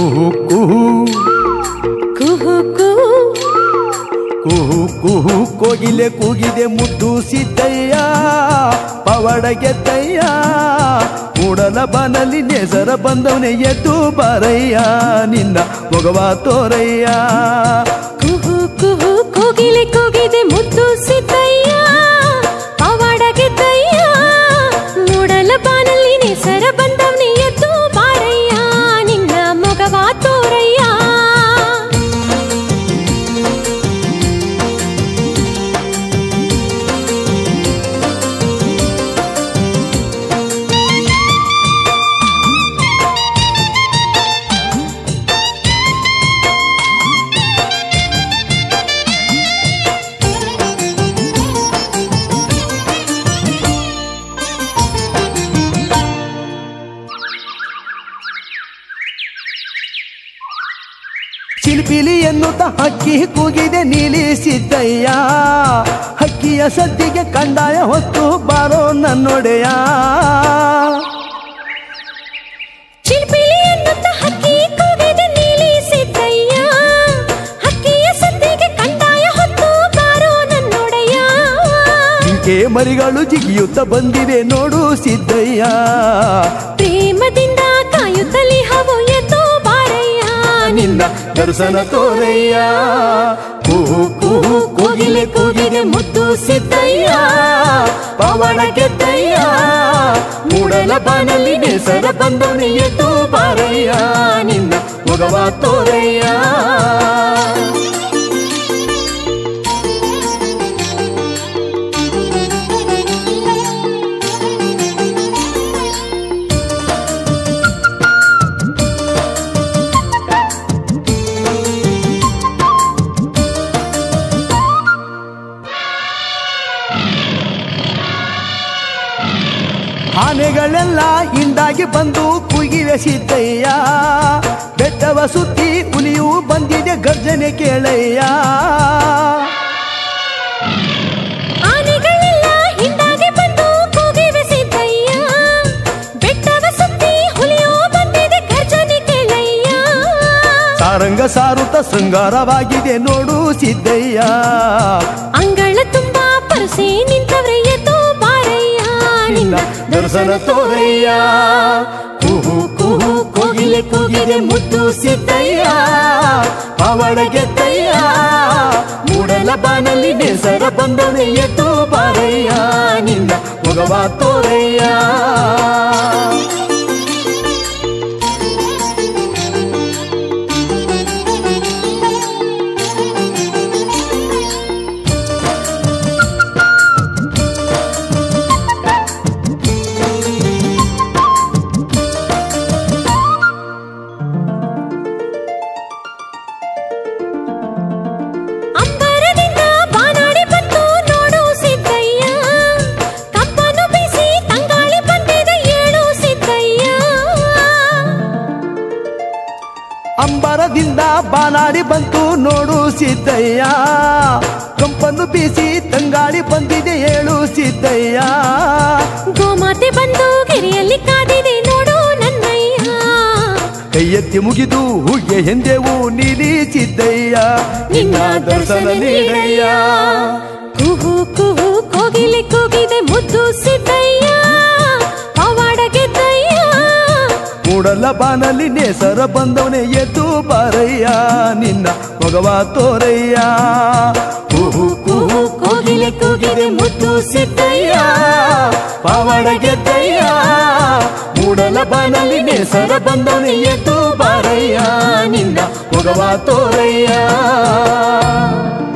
ಕುಹು ಕುಹು ಕುಹು ಕುಹು ಕುಹು ಕುಹು ಕೋಗಿಲೆ ಕೂಗಿದೆ ಮುದ್ದು ಸಿದ್ದಯ್ಯ ಪವಾಡ ಗೆದ್ದಯ್ಯ ಕೂಡಲ ಬನಲಿ ನೇಸರ ಬಂದವನೇ ಎದ್ದು ಬಾರಯ್ಯ ನಿನ್ನ ಮೊಗವ ತೋರಯ್ಯ ಕುಹು ಕುಹು ಕೋಗಿಲೆ ಕೂಗಿದೆ ಮುದ್ದು ಸಿದ್ದಯ್ಯ ಪವಾಡ ಗೆದ್ದಯ್ಯ ಮೂಡಲ ಬಾನಲ್ಲಿ ನೆಸರ ಬಂದವ್ನೆ ಎದ್ದು ಬಾರಯ್ಯ ನಿನ್ನ ಮೊಗವ ತೋರಯ್ಯ ಚಿಲಿಪಿಲಿ ಎನ್ನುತ್ತ ಹಕ್ಕಿ ಕೂಗಿದೆ ನೀಲಿ ಸಿದ್ದಯ್ಯ ಹಕ್ಕಿಯ ಸದ್ದಿಗೆ ಕಂದಾಯ ಹೊತ್ತು ಬಾರೋ ನನ್ನೊಡೆಯ ಚಿಲ್ಪಿಲಿ ಎನ್ನುತ್ತ ಹಕ್ಕಿ ಕೂಗಿದೆ ನೀಲಿ ಸಿದ್ದಯ್ಯ ಹಕ್ಕಿಯ ಸದ್ದಿಗೆ ಕಂದಾಯ ಹೊತ್ತು ಬಾರೋ ನನ್ನೊಡೆಯ ಜಿಂಕೆ ಮರಿಗಳು ಜಿಗಿಯುತ್ತ ಬಂದಿವೆ ನೋಡು ಸಿದ್ದಯ್ಯ ಪ್ರೇಮದಿಂದ ಕಾಯುತ್ತಲಿ ಹವು ಎದ್ದು ಬಾರಯ್ಯ ನಿನ್ನ ದರ್ಶನ ತೋರಯ್ಯ ಕುಹು ಕುಹು ಕೋಗಿಲೆ ಕೂಗಿದೆ ಮುದ್ದು ಸಿದ್ದಯ್ಯ ಪವನ ಗೆದ್ದಯ್ಯ ಮೂಡಲ ಬಾನಲ್ಲಿ ನೇಸರ ಬಂದವನೇ ಎದ್ದು ಬಾರಯ್ಯ ನಿನ್ನ ಮೊಗವ ತೋರಯ್ಯ ಆನೆಗಳೆಲ್ಲ ಹಿಂದಾಗಿ ಬಂದು ಕುಗಿವೆ ಸಿದ್ದಯ್ಯ ಬೆಟ್ಟವ ಸುತ್ತಿ ಹುಲಿಯು ಬಂದಿದೆ ಗರ್ಜನೆ ಕೇಳಯ್ಯ ಆನೆಗಳೆಲ್ಲ ಹಿಂದಾಗಿ ಬಂದು ಕೂಗಿವೆ ಸಿದ್ದಯ್ಯ ಬೆಟ್ಟವ ಸುತ್ತಿ ಹುಲಿಯೋ ಬಂದಿದೆ ಗರ್ಜನೆ ಕೇಳಯ್ಯ ಸಾರಂಗ ಸಾರುತ್ತ ಶೃಂಗಾರವಾಗಿದೆ ನೋಡು ಸಿದ್ದಯ್ಯ ಅಂಗಳ ತುಂಬಾ ಪರಸೆ ನಿಂತವ್ರೆ ಎದ್ದು ಬಾರಯ್ಯ ನಿನ್ನ ದರ್ಶನ ತೋರಯ್ಯ ಕುಹು ಕುಹು ಕೋಗಿಲೆ ಕೂಗಿದೆ ಮುದ್ದು ಸಿದ್ದಯ್ಯ ಪವಡ ಗೆದ್ದಯ್ಯ ಮೂಡಲ ಬಾನಲ್ಲಿ ನೇಸರ ಬಂದವನೇ ಎದ್ದು ಬಾರಯ್ಯ ನಿನ್ನ ಮೊಗವ ತೋರಯ್ಯ ಅಂಬರದಿಂದ ಬಾನಾಡಿ ಬಂತು ನೋಡು ಸಿದ್ದಯ್ಯ ಕಂಪನು ಬೀಸಿ ತಂಗಾಳಿ ಬಂದಿದೆ ಏಳು ಸಿದ್ದಯ್ಯ ಅಂಬರದಿಂದ ಬಾನಾಡಿ ಬಂತು ನೋಡು ಸಿದ್ದಯ್ಯ ಕಂಪನ್ನು ಬೀಸಿ ತಂಗಾಳಿ ಬಂದಿದೆ ಏಳು ಸಿದ್ದಯ್ಯ ಗೋಮಾತೆ ಬಂದು ಗೆರೆಯಲ್ಲಿ ಕಾದಿದೆ ನೋಡು ನನ್ನಯ್ಯ ಕೈ ಎತ್ತಿ ಮುಗಿದು ಹೂಗೆ ಎಂದೆವು ನೀಲಿ ಸಿದ್ದಯ್ಯ ನಿನ್ನ ದರ್ಶನ ನೀಡಯ್ಯ ಕುಹು ಕುಹು ಕೋಗಿಲೆ ಕೂಗಿದೆ ಮುದ್ದು ಸಿದ್ದಯ್ಯ ಪವಾಡ ಗೆದ್ದಯ್ಯ ಮೂಡಲ ಬಾನಲ್ಲಿ ನೇಸರ ಬಂದವನೇ ಎದ್ದು ಬಾರಯ್ಯ ನಿನ್ನ ಮೊಗವ ತೋರಯ್ಯ ಕುಹು ಕುಹು ಕೋಗಿಲೆ ಕೂಗಿದೆ ಮುದ್ದು ಸಿದ್ದಯ್ಯ ಪಾವಡ ಗೆದ್ದಯ್ಯ ಮೂಡಲ ಬಾನಲ್ಲಿ ನೇಸರ ಬಂದವನೇ ಎದ್ದು ಬಾರಯ್ಯ ನಿನ್ನ ಮೊಗವ ತೋರಯ್ಯ